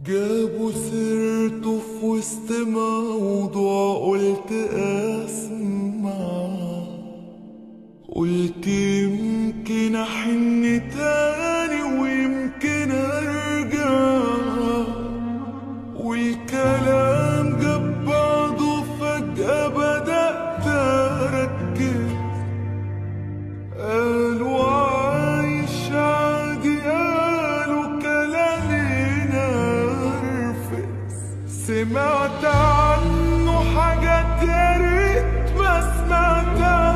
جابوا سيرته في وسط موضوع قلت اسمع قلت يمكن احن تاني ويمكن ارجع والكلام جاب بعضه فجأة بدأت اركز قالوا عايش عادي قالوا كلامي نرفز سمعت عنه حاجات يا ريت ما سمعتها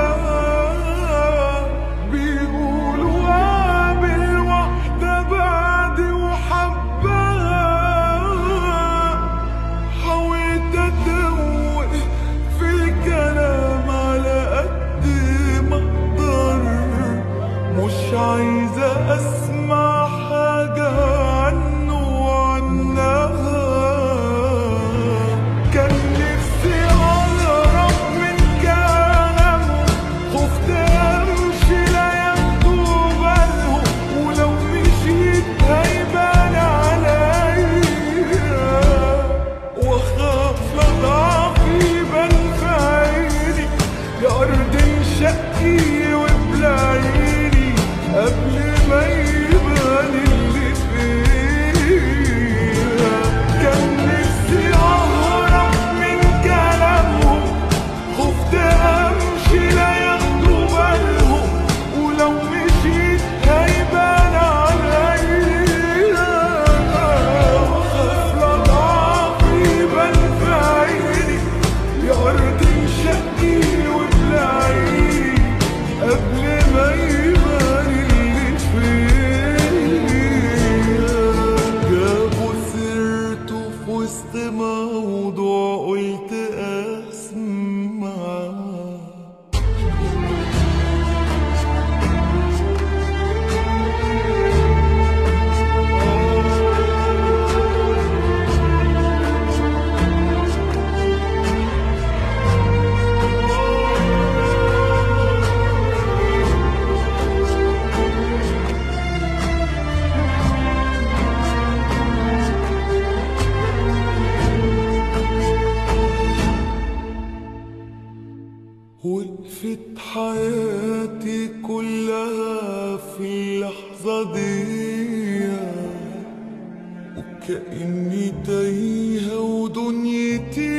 بيقولوا قابل واحدة بعدي وحبها حاولت اتوه في الكلام على قد ما اقدر مش عايزة اسمع حاجة عنه وعنها كان نفسي اهرب من كلامه خفت امشي لا ياخدوا بالهم ولو مشيت هيبان عليا واخاف لضعف يبان في عيني يا ارض انشقي وبلعيني قبل ما يبان اللي فيها كان نفسي اهرب من كلامهم خفت امشي لا ياخدوا بالهم ولو مشيت هيبان عليا واخاف لضعف يبان في عيني يا ارض انشقي وبلعيني قبل ما يبان اللي فيا جابوا سيرته في وسط موضوع قلت اسمع وقفت حياتي كلها في اللحظة دي وكأني تايهة ودنيتي